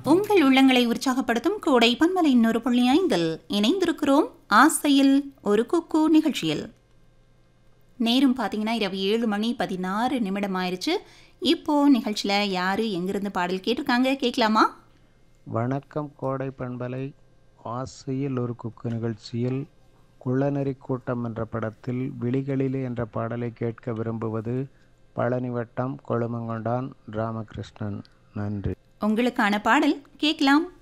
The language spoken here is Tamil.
உங்கள் உள்ளங்களை உற்சாகப்படுத்தும் கோடை பன்மலை இன்னொரு புள்ளி ஐந்தில் இணைந்திருக்கிறோம் ஆசையில் ஒரு குக்கு நிகழ்ச்சியில் நேரம் பார்த்தீங்கன்னா இரவு ஏழு மணி பதினாறு நிமிடம் ஆயிடுச்சு இப்போ நிகழ்ச்சியில் யாரு எங்கிருந்து பாடல் கேட்டிருக்காங்க கேட்கலாமா வணக்கம் கோடை பண்பலை ஆசையில் ஒரு குக்கு நிகழ்ச்சியில் குள்ளநெறி கூட்டம் என்ற படத்தில் விழிகளிலே என்ற பாடலை கேட்க விரும்புவது பழனி வட்டம் கொழுமங்கொண்டான் ராமகிருஷ்ணன் நன்றி உங்களுக்கான பாடல் கேட்கலாம்